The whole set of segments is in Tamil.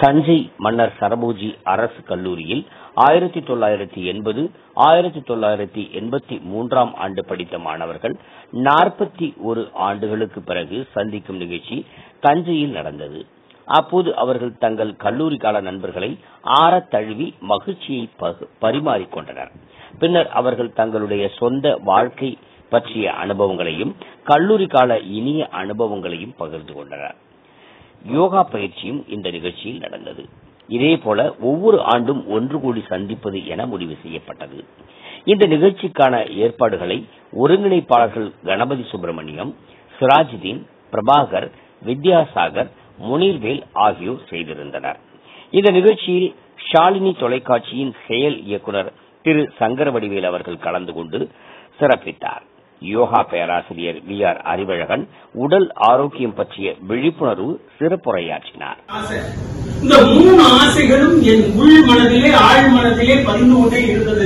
தஞ்சை மன்னர் சரபோஜி அரசு கல்லூரியில் ஆயிரத்தி தொள்ளாயிரத்தி எண்பது ஆயிரத்தி தொள்ளாயிரத்தி எண்பத்தி மூன்றாம் ஆண்டு படித்த மாணவர்கள் நாற்பத்தி ஒரு ஆண்டுகளுக்கு பிறகு சந்திக்கும் நிகழ்ச்சி தஞ்சையில் நடந்தது அப்போது அவர்கள் தங்கள் கல்லூரி கால நண்பர்களை ஆறத் தழுவி மகிழ்ச்சியை பகு- பரிமாறிக்கொண்டனர் பின்னர் அவர்கள் தங்களுடைய சொந்த வாழ்க்கை பற்றிய அனுபவங்களையும் கல்லூரி கால இனிய அனுபவங்களையும் பகிர்ந்து கொண்டனர் யோகா பயிற்சியும் இந்த நிகழ்ச்சியில் நடந்தது இதேபோல ஒவ்வொரு ஆண்டும் ஒன்று கூடி சந்திப்பது என முடிவு செய்யப்பட்டது இந்த நிகழ்ச்சிக்கான ஏற்பாடுகளை ஒருங்கிணைப்பாளர்கள் கணபதி சுப்பிரமணியம் சிராஜுதீன் பிரபாகர் வித்யாசாகர் முனீர்வேல் ஆகியோர் செய்திருந்தனர் இந்த நிகழ்ச்சியில் ஷாலினி தொலைக்காட்சியின் செயல் இயக்குனர் திரு சங்கரவடிவேல் அவர்கள் கலந்து கொண்டு சிறப்பித்தார் யோகா பேராசிரியர் வி ஆர் அறிவழகன் உடல் ஆரோக்கியம் பற்றிய விழிப்புணர்வு சிறப்புரையாற்றினார் ஆசை இந்த மூணு ஆசைகளும் என் உள் மனதிலே ஆழ் மனதிலே பதிந்து கொண்டே இருந்தது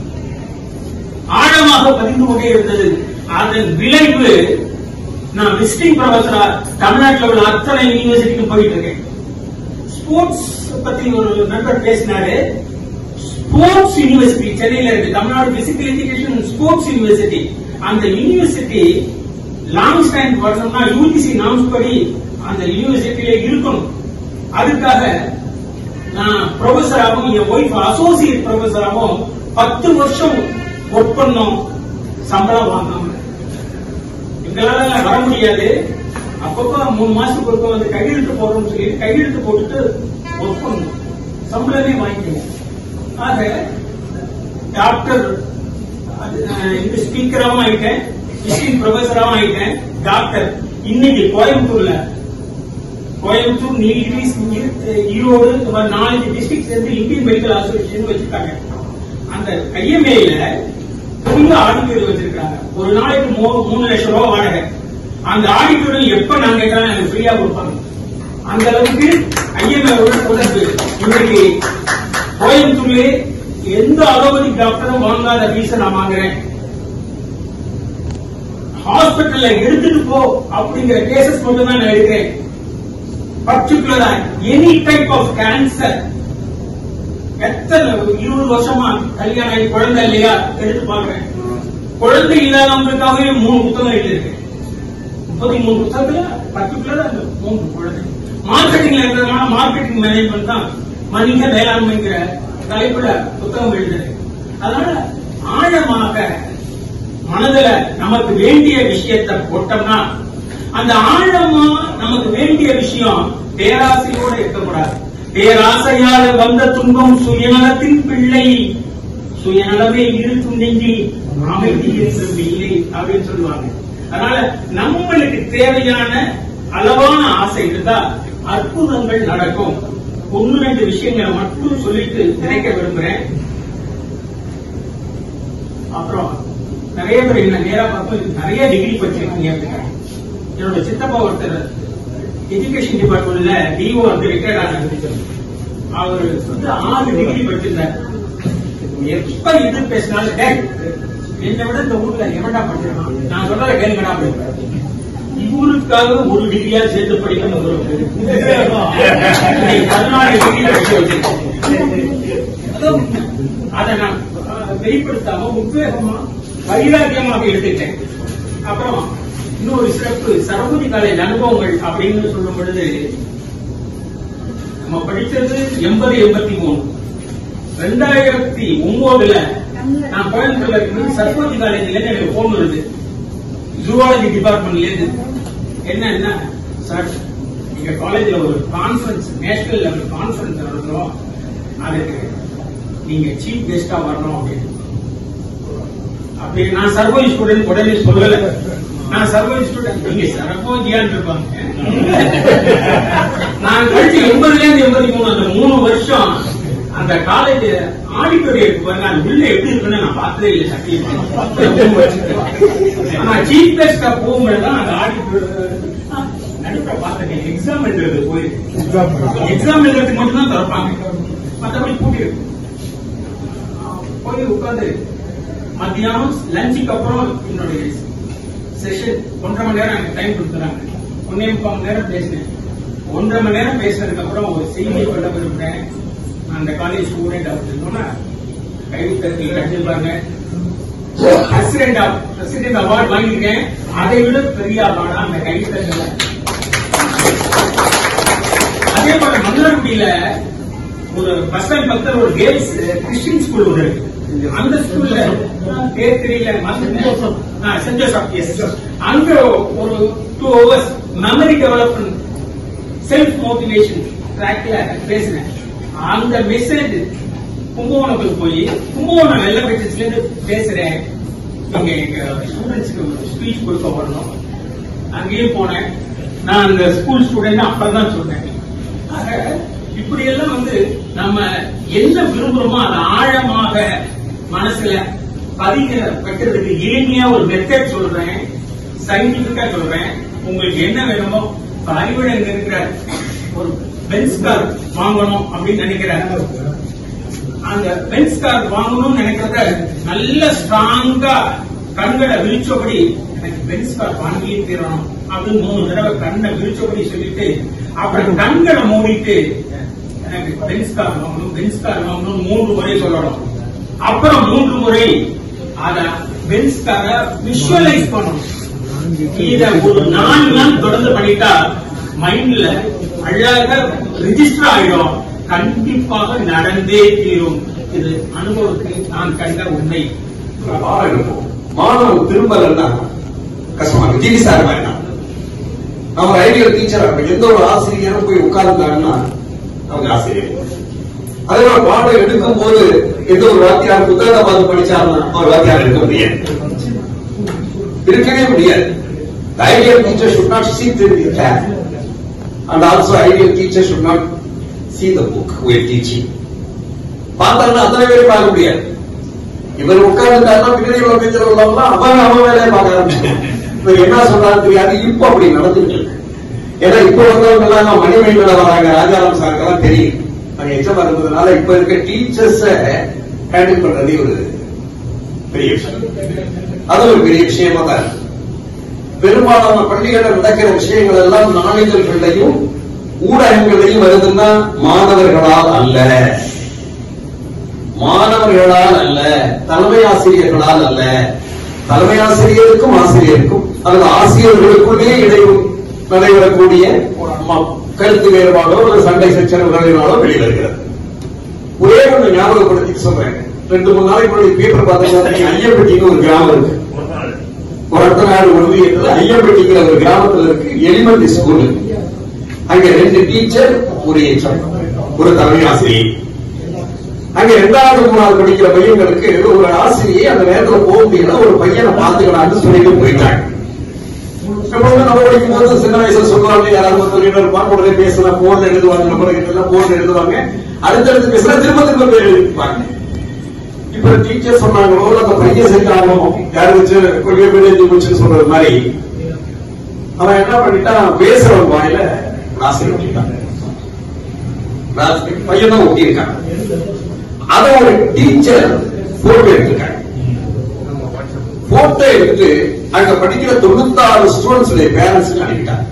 ஆழமாக பதிந்து கொண்டே இருந்தது அதன் விளைவு நான் விசிட்டிங் ப்ரொஃபஸரா தமிழ்நாட்டில் உள்ள அத்தனை யூனிவர்சிட்டிக்கும் போயிட்டு இருக்கேன் ஸ்போர்ட்ஸ் பத்தி ஒரு நண்பர் பேசினாரு ஸ்போர்ட்ஸ் யூனிவர்சிட்டி சென்னையில இருக்கு Tamil Nadu physical education sports university அந்த யூனிவர்சிட்டி லாங் ஸ்டாண்ட் வரணும்னா யூஜிசி நாம்ஸ் படி அந்த யூனிவர்சிட்டியில இருக்கணும் அதுக்காக நான் ப்ரொஃபஸராகவும் என் ஒய்ஃப் அசோசியேட் ப்ரொஃபஸராகவும் பத்து வருஷம் ஒர்க் பண்ணோம் சம்பளம் வாங்காம எங்களால வர முடியாது அப்பப்போ மூணு மாசத்துக்கு ஒருக்க வந்து கையெழுத்து போடுறோம்னு சொல்லி கையெழுத்து போட்டுட்டு ஒர்க் பண்ணணும் சம்பளமே வாங்கிக்குவோம் ஆக டாக்டர் அது, அஹ், இந்த ஸ்பீக்கராகவும் ஆயிட்டேன் விசிட்டிங் ப்ரொஃபஸராகவும் ஆயிட்டேன் டாக்டர் இன்னைக்கு கோயம்புத்தூர்ல கோயம்புத்தூர் நீலகிரிஸ் ஈ- ஈரோடு இந்த மாதிரி நாலஞ்சு டிஸ்ட்ரிக்ட் சேர்ந்து இந்தியன் மெடிக்கல் அசோசியேஷன் வச்சிருக்காங்க அந்த ஐஎம்ஏல பெரிய ஆடிட்டோரியம் வச்சிருக்காங்க ஒரு நாளைக்கு மூ- மூணு லட்சம் ரூபாய் வாடகை அந்த ஆடிட்டோரியம் எப்ப நான் கேட்டாலும் எனக்கு ஃப்ரீயா கொடுப்பாங்க அந்த அளவுக்கு ஐஎம்ஏ தொடர்பு இன்னைக்கு கோயம்புத்தூர்ல எந்த அலோபதிக் டாக்டரும் வாங்காத ஃபீஸை நான் வாங்குறேன் ஹாஸ்பிட்டல்ல எடுத்துட்டு போ அப்படிங்கிற கேசஸ் மட்டும் தான் நான் எடுக்கிறேன் பர்டிகுலரா எனி டைப் ஆஃப் கேன்சர் எத்தனை இருபது வருஷமா கல்யாணம் ஆகி குழந்தை இல்லையா எடுத்து பாக்குறேன் குழந்தை இல்லாதவங்களுக்காகவே மூணு புத்தகம் எழுதியிருக்கேன் முப்பத்தி மூணு புத்தகத்துல பர்டிகுலரா அந்த மூன்று குழந்தை மார்க்கெட்டிங்ல இருக்கிறதுனால மார்க்கெட்டிங் மேனேஜ்மெண்ட் தான் வணிக மேலாண்மைங்கிற தலைப்புல புத்தகம் எழுதுறேன் அதனால ஆழமாக மனதுல நமக்கு வேண்டிய விஷயத்தை போட்டோம்னா அந்த ஆழமா நமக்கு வேண்டிய விஷயம் பேராசையோட இருக்கக்கூடாது பேராசையால் வந்த துன்பம் சுயநலத்தின் பிள்ளை சுயநலமே இருக்கும் நெஞ்சி அமைதி என்றும் இல்லை அப்படின்னு சொல்லுவாங்க அதனால நம்மளுக்கு தேவையான அளவான ஆசை இருந்தா அற்புதங்கள் நடக்கும் ஒன்னு ரெண்டு விஷயங்களை மட்டும் சொல்லிட்டு நினைக்க விரும்புறேன் அப்புறம் நிறைய பேர் என்ன நேரா பார்த்து நிறைய டிகிரி படிச்சிருக்கீங்க அப்படிங்கிறாங்க. என்னோட சித்தப்பா ஒருத்தர் எஜுகேஷன் டிபார்ட்மெண்ட்ல டிஓ வந்து ரிட்டையர்ட் ஆனாங்க அவர் வந்து ஆறு டிகிரி படிச்சிருந்தார் எப்ப இது பேசினாலும் டேய், என்னை விட இந்த ஊர்ல எவன்டா படிச்சிருக்கான் நான் சொல்றத கேளுங்கடா அப்படின்னு இவருக்காக ஒரு டிகிரியா சேர்த்து படிக்கணும் ஒரு இன்னைக்கு பதினாறு டிகிரி படிக்க வச்சிருக்கேன் அதான் அதை நான் அஹ், வெளிப்படுத்தாம உத்வேகமா வைராக்கியமாக எடுத்துட்டேன் அப்புறம் இன்னொரு சிறப்பு சரபதி காலேஜ் அனுபவங்கள் அப்படின்னு சொல்லும் பொழுது நம்ம படிச்சது எண்பது எண்பத்தி மூணு ரெண்டாயிரத்தி ஒன்பதுல நான் கோயம்புத்தூர்ல இருக்கும்போது சரஸ்வதி காலேஜ்ல இருந்து எனக்கு போன் வருது ஜூவாலஜி டிபார்ட்மெண்ட்ல இருந்து என்னன்னா சார் எங்க காலேஜ்ல ஒரு கான்ஃபரன்ஸ் நேஷனல் லெவல் கான்ஃபரன்ஸ் நடத்துறோம் அதுக்கு நீங்க சீஃப் கெஸ்டா வரணும் அப்படின்னு அப்படி நான் சர்வோஜி ஸ்டூடெண்ட் உடனே சொல்லல நான் சர்வோஜி ஸ்டூடெண்ட் நீங்க சரபோஜியான்னு இருப்பாங்க நான் கழிச்சு எண்பதுல இருந்து எண்பத்தி மூணு அந்த மூணு வருஷம் அந்த காலேஜ் ஆடிட்டோரியம் இருக்கு பாருங்க அது உள்ள எப்படி இருக்குன்னு நான் பார்த்ததே இல்லை சத்தியமா ஆனா சீஃப் கெஸ்டா போகும்போது தான் அந்த ஆடிட்டோரியம் நடுப்புற பார்த்துட்டேன் எக்ஸாம் எழுதுறது போய் எக்ஸாம் எழுதுறதுக்கு மட்டும் தான் திறப்பாங்க மற்றபடி பூட்டி இருக்கும் போய் உட்கார்ந்து மத்தியானம் லஞ்சுக்கு அப்புறம் என்னுடைய செஷன் ஒன்றரை மணி நேரம் எனக்கு டைம் கொடுத்துறாங்க ஒன்னே முக்கால் மணி நேரம் பேசினேன் ஒன்றரை மணி நேரம் பேசினதுக்கு அப்புறம் ஒரு செய்தியை சொல்ல விரும்புறேன் நான் அந்த காலேஜ் ஸ்டூடெண்ட் அப்படின்னு கைவித்தத்தில் அடிச்சிருப்பாங்க பிரசிடென்ட் பிரசிடென்ட் அவார்டு வாங்கியிருக்கேன் அதை விட பெரிய அவார்டா அந்த கைவித்தல அதே போல மன்னார்குடியில ஒரு பஸ் ஸ்டாண்ட் பக்கத்துல ஒரு கேர்ள்ஸ் கிறிஸ்டின் ஸ்கூல் ஒன்று இருக்கு அந்த ஸ்கூல்ல பேர் தெரியல மறந்துட்டேன். ஆ, சென்ட் ஜோசப் எஸ் அங்க ஒரு two hours memory development self motivation ட்ராக்ல பேசினேன் அந்த மெசேஜ் கும்பகோணத்துக்கு போய் கும்பகோணம் வெள்ள பெற்றதுல இருந்து பேசுறேன் இங்க எங்க ஸ்டூடெண்ட்ஸ்க்கு ஸ்பீச் கொடுக்க வரணும் அங்கேயும் போனேன் நான் அந்த ஸ்கூல் ஸ்டூடெண்ட் அப்பதான் சொன்னேன் ஆக இப்படி எல்லாம் வந்து நம்ம என்ன விரும்புறோமோ அதை ஆழமாக மனசுல பதிக வைக்கிறதுக்கு எளிமையா ஒரு மெத்தட் சொல்றேன் சயின்டிபிக்கா சொல்றேன் உங்களுக்கு என்ன வேணுமோ இப்ப அறிவுடன் இங்க இருக்கிற ஒரு பென்ஸ் கார் வாங்கணும் அப்படின்னு நினைக்கிறார் அந்த பென்ஸ் கார் வாங்கணும்னு நினைக்கிறத நல்ல ஸ்ட்ராங்கா கண்களை விழிச்சபடி எனக்கு பென்ஸ் கார் வாங்கியே தீரணும் அப்படின்னு மூணு தடவை கண்ணை விழிச்சபடி சொல்லிட்டு அப்புறம் கண்களை மூடிட்டு எனக்கு பென்ஸ் கார் வாங்கணும் பென்ஸ் கார் வாங்கணும் மூன்று முறை சொல்லணும் அப்புறம் மூன்று முறை அத பென்ஸ் காரை விஷுவலைஸ் பண்ணணும் இத ஒரு நாலு நாள் தொடர்ந்து பண்ணிட்டா மைண்ட்ல அழகா ரிஜிஸ்டர் ஆயிடும் கண்டிப்பாக நடந்தே தீரும் இது அனுபவத்தில் நான் கண்ட உண்மை மாணவன் இருக்கும் மாணவன் திரும்பலன்னா கஷ்டமா இருக்கு டிவி சார் மாதிரி நம்ம ஒரு ஐடியல் டீச்சரா இருக்கும் எந்த ஒரு ஆசிரியரும் போய் உட்கார்ந்தாங்கன்னா அவங்க ஆசிரியர் அதே மாதிரி பாடம் எடுக்கும் போது எந்த ஒரு வாத்தியார் புத்தகத்தை பார்த்து படிச்சாருன்னா அவர் வாத்தியார் எடுக்க முடியாது இருக்கவே முடியாது The ideal teacher should not sit in the lab. And also ideal teacher should not see the book we are teaching. பார்த்தாருன்னா அத்தனை பேரையும் பார்க்க முடியாது இவர் உட்கார்ந்துட்டாருன்னா பின்னாடி உள்ள பேச்சர் உள்ளவங்க அவன் அவன் வேலையை பார்க்க ஆரம்பிச்சாங்க இவர் என்ன சொல்றாரு தெரியாது இப்போ அப்படி நடந்துட்டு இருக்கு ஏன்னா இப்போ வந்தவங்க எல்லாம் மணிமணிகள வராங்க ராஜாராம் சாருக்கெல்லாம் தெரியும் நாங்க எச்சமா இருந்ததுனால இப்ப இருக்க டீச்சர்ஸ ஹேண்டில் பண்றதே ஒரு பெரிய விஷயம் அது ஒரு பெரிய விஷயமா தான் இருக்கு பெரும்பாலான பள்ளிகளில் நடக்கிற விஷயங்கள் எல்லாம் நாளிதழ்களையும் ஊடகங்களையும் வருதுன்னா மாணவர்களால் அல்ல மாணவர்களால் அல்ல தலைமை ஆசிரியர்களால் அல்ல தலைமை ஆசிரியருக்கும் ஆசிரியருக்கும் அல்லது ஆசிரியர்களுக்குள்ளே இடையும் நடைபெறக்கூடிய ம- கருத்து வேறுபாடோ அல்லது சண்டை சச்சரவுகளினாலோ வெளிவருகிறது ஒரே ஒன்று ஞாபகப்படுத்தி சொல்றேன் ரெண்டு மூணு நாளைக்கு முன்னாடி பேப்பர் பார்த்தீங்கன்னா ஐயப்பட்டின்னு ஒரு கிராமம் இருக்கு கொரட்டநாடு ஒன்றியத்தில் ஐயம்பட்டிங்கிற ஒரு கிராமத்துல இருக்கு எலிமெண்டரி ஸ்கூல் அங்க ரெண்டு டீச்சர் ஒரு ஹெச்எம் ஒரு தலைமை ஆசிரியர் அங்க ரெண்டாவது மூணாவது படிக்கிற பையன்களுக்கு ஒரு ஆசிரியை அந்த நேரத்துல போக முடியல ஒரு பையனை பாத்துக்கலாம்னு சொல்லிட்டு போயிட்டாங்க எப்பவுமே நம்ம படிக்கும் போது சின்ன வயசுல சொல்லுவாங்க யாராவது சொல்லிட்டு இருப்பாங்க உடனே பேசலாம் போன்ல எழுதுவாங்க நம்ம இதெல்லாம் போன்ல எழுதுவாங்க அடுத்தடுத்து பேசினா திரும்ப திரும்ப பேர் எழுதிப்பாங்க இப்ப டீச்சர் சொன்னாங்களோ இல்ல அந்த பையன் செஞ்சாங்களோ யார் வச்சு கொள்கை பேர் போச்சுன்னு சொல்றது மாதிரி அவன் என்ன பண்ணிட்டான் பேசுறவன் வாயில ஆசிரியர் ஒட்டிட்டான் ராசி- பையன் தான் ஒட்டியிருக்கான் அத ஒரு டீச்சர் போட்டோ எடுத்திருக்காங்க போட்டோ எடுத்து அங்க படிக்கிற தொண்ணூத்தாறு ஸ்டூடெண்ட்ஸ் பேரண்ட்ஸ் அனுப்பிட்டாங்க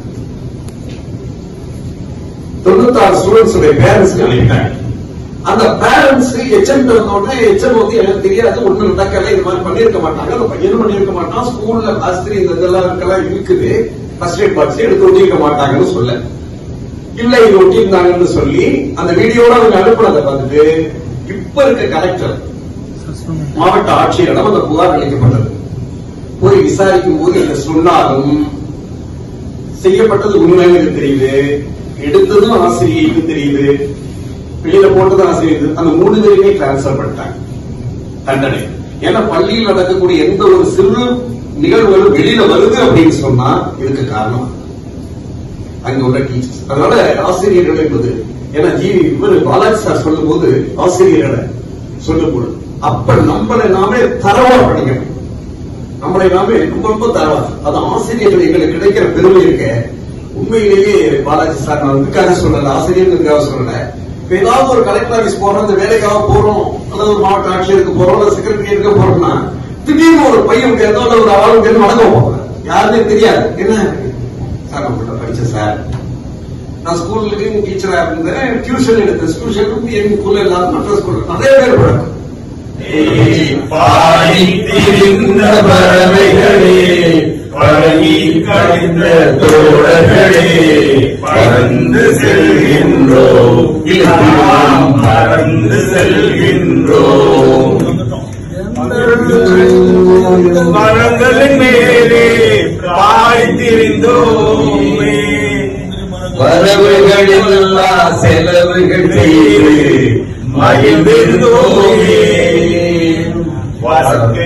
தொண்ணூத்தாறு ஸ்டூடெண்ட்ஸ் பேரண்ட்ஸ் அனுப்பிட்டாங்க அந்த பேரண்ட்ஸ் எச்எம் உடனே எச்எம் வந்து எனக்கு தெரியாது ஒண்ணு நடக்கல இது மாதிரி பண்ணிருக்க மாட்டாங்க அந்த பையனும் பண்ணிருக்க மாட்டான் ஸ்கூல்ல ஆசிரியர் இந்த இதெல்லாம் இருக்கலாம் இருக்குது ஃபர்ஸ்ட் எய்ட் பாக்ஸ் எடுத்து ஒட்டிருக்க மாட்டாங்கன்னு சொல்ல இல்ல இது ஒட்டியிருந்தாங்கன்னு சொல்லி அந்த வீடியோட அவங்க அனுப்புனதை பார்த்துட்டு இப்ப இருக்க கலெக்டர் மாவட்ட ஆட்சியரிடம் அந்த புகார் அளிக்கப்பட்டது போய் விசாரிக்கும் போது இதை சொன்னாலும் செய்யப்பட்டது உண்மைன்னு தெரியுது எடுத்ததும் ஆசிரியருக்கு தெரியுது வெளியில போட்டதும் ஆசிரியர் அந்த மூணு பேருமே டிரான்ஸ்பர் பண்ணிட்டாங்க தண்டனை ஏன்னா பள்ளியில் நடக்கக்கூடிய எந்த ஒரு சிறு நிகழ்வுகளும் வெளியில வருது அப்படின்னு சொன்னா இதுக்கு காரணம் அங்க உள்ள டீச்சர்ஸ் அதனால ஆசிரியர்கள் என்பது ஏன்னா ஜிவி இவர் பாலாஜி சார் சொல்லும் போது ஆசிரியர்களை சொல்லும் போது அப்ப நம்மளை நாமே தரவா படிக்கணும் நம்மளை நாமே ரொம்ப ரொம்ப தரவா அது ஆசிரியர்கள் எங்களுக்கு கிடைக்கிற பெருமை இருக்க உண்மையிலேயே பாலாஜி சார் நான் இதுக்காக சொல்லல ஆசிரியர்களுக்காக சொல்லல இப்ப ஏதாவது ஒரு கலெக்டர் ஆபீஸ் போறோம் இந்த வேலைக்காக போறோம் அல்லது ஒரு மாவட்ட ஆட்சியருக்கு போறோம் அல்லது செக்ரட்டரி இருக்க போறோம்னா திடீர்னு ஒரு பையன் முடியாதோ அல்லது ஒரு ஆளு முடியாது வணக்கம் போவாங்க யாருமே தெரியாது என்ன சார் நம்மள்ட்ட படிச்ச சார் நான் ஸ்கூலுக்கு டீச்சரா இருந்தேன் டியூஷன் எடுத்தேன் டியூஷன் எங்க ஸ்கூல்ல எல்லாரும் மற்ற ஸ்கூல்ல நிறைய பேர் பழக்கம் பாடித்திருந்த பறவைகளே பழகி கழிந்த தோழர்களே பறந்து செல்கின்றோம் நாம் பறந்து செல்கின்றோம் மரங்களின் மேலே பாய்த்திருந்தோமே வரவுகளில்லா செலவுகள் செய்து மகிழ்ந்திருந்தோமே வாழ்க்கை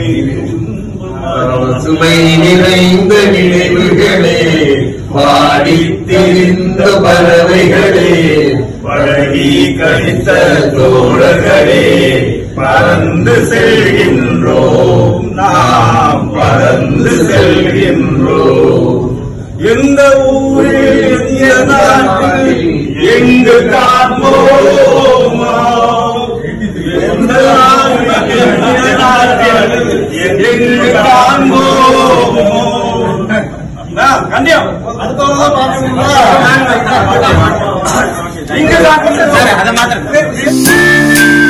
சுமை நிறைந்த நினைவுகளே பாடித்திருந்த பறவைகளே பழகி கழித்த தோழர்களே பறந்து செல்கின்றோம் நாம் பறந்து செல்கின்றோம் எந்த ஊரில் எந்த நாட்டில் எங்கு காண்போமா எந்த நாட்டில் எந்த நாட்டில் எங்கு காண்போமோ கண்டியம் இங்க அதை மாத்திரம்